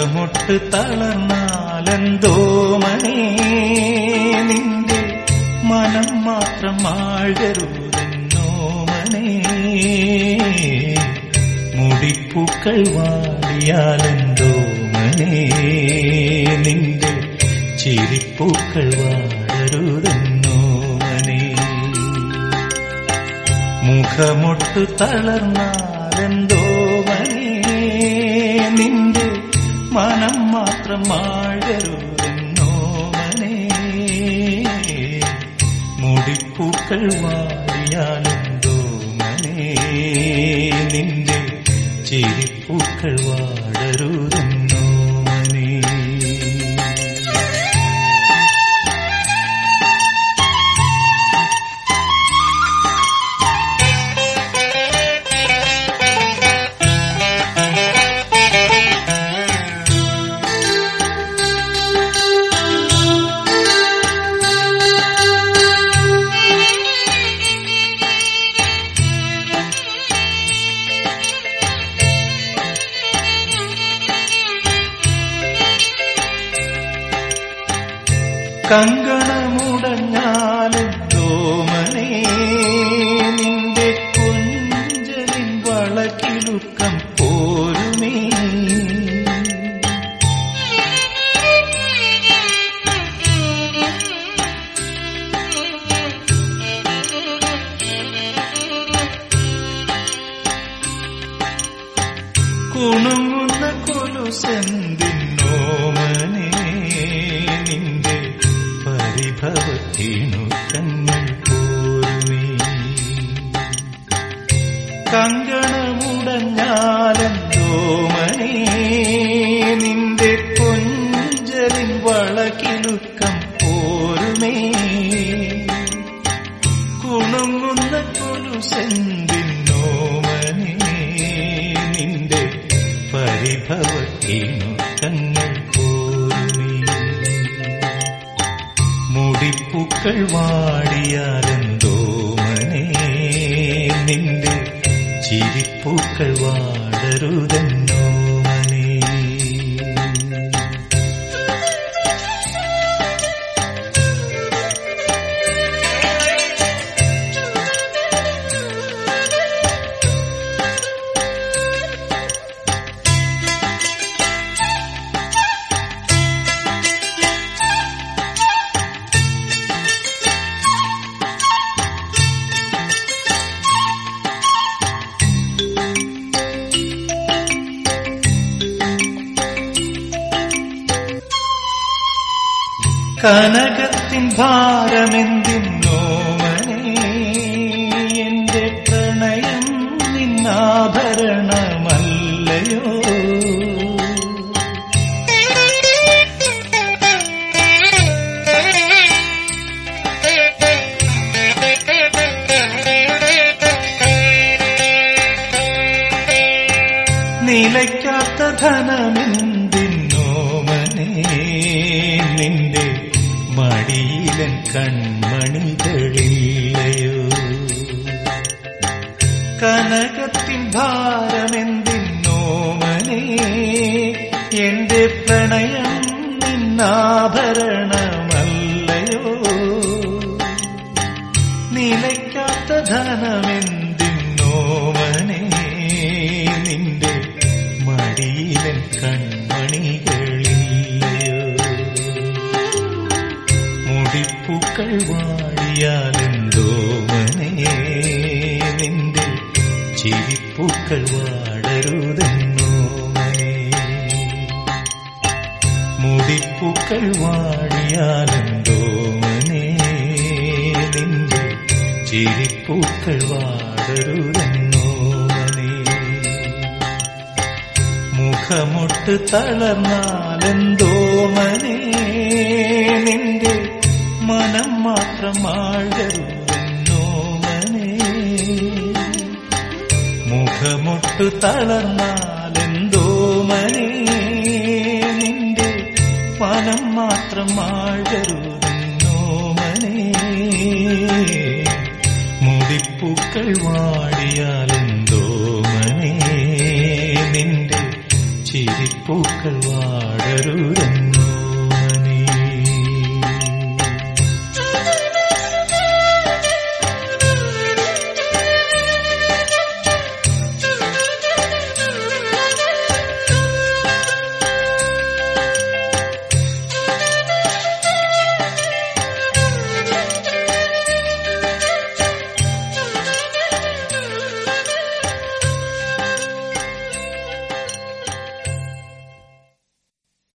മുഖമൊട്ട് തളർന്നാലെന്തോ മണി നിന്റെ മനം മാത്രം ആഴരുതെന്നോ മണി മുടിപ്പൂക്കൾ വാടിയാലെന്തോ മണി നിന്റെ ചിരിപ്പൂക്കൾ വാടരുതെന്നോ മണി മുഖമൊട്ട് തളർന്നാലെന്തോ മണി നിന്റെ മനം മാത്രം മാഴരുതെന്നോ മണി മുടിപ്പൂക്കൾ വാടിയാലെന്തോ മണി നിന്റെ ചിരിപ്പൂക്കൾ വാടരുതെന്നോ മണി കങ്കണമുടഞ്ഞാലും തോമനേ നിന്റെ കുഞ്ചലിൻ വളക്കിലുക്കം പോരുമേ കുണുങ്ങുന്ന കൊലുസെന്തിന്നോമനേ നിന്റെ പരിഭവത്തിനു കങ്ങൾ പോരുമേ കങ്കണമുടഞ്ഞാലെന്തോമനേ നിന്റെ കൊഞ്ചലിൻ വളകിലുക്കം പോരുമേ കുണുങ്ങുന്ന കൊലുസെന്തിന്നോമനേ നിന്റെ പരിഭവത്തിനു കങ്ങൾ പോരുമേ മുടിപ്പൂക്കൾ വാടിയാലെന്തോ മനെ നിന്റെ ചിരിപ്പൂക്കൾ വാടരുതെന്നോ മനെ കനകത്തിൻ ഭാരമെന്തിന്നോമനേ എന്റെ പ്രണയം നിന്നാഭരണമല്ലയോ നിലയ്ക്കാത്ത ധനമെന്തിന്നോമനേ നിന്റെ മടിയിലൻ കൺമണികളില്ലയോ കനകത്തിൻ ഭാരമെന്തിന്നോമനേ എന്റെ പ്രണയം നിന്നാഭരണമല്ലയോ നിലയ്ക്കാത്ത ധനമെന്തിന്നോമനേ നിന്റെ മടിയിലൻ കൺമണികളില്ലയോ മുടിപ്പൂക്കൾ വാടിയാലെന്തോ മനെ നിന്റെ ചിരിപ്പൂക്കൾ വാടരുതെന്നോ മനെ മുടിപ്പൂക്കൾ വാടിയാലെന്തോ മനെ നിന്റെ ചിരിപ്പൂക്കൾ വാടരുതെന്നോ മനെ മുഖമൊട്ട് തളർന്നാലെന്തോ മനെ നിന്റെ മനം മാത്രം ആഴരുതെന്നോ മനെ മുഖമൊട്ട് തളർന്നാലെന്തോ മനെ നിന്റെ മനം മാത്രം ആഴരുതെന്നോ മനെ മുടിപ്പൂക്കൾ വാടിയാലെന്തോ മനെ നിന്റെ ചിരിപ്പൂക്കൾ വാടരുതെന്നോമനെ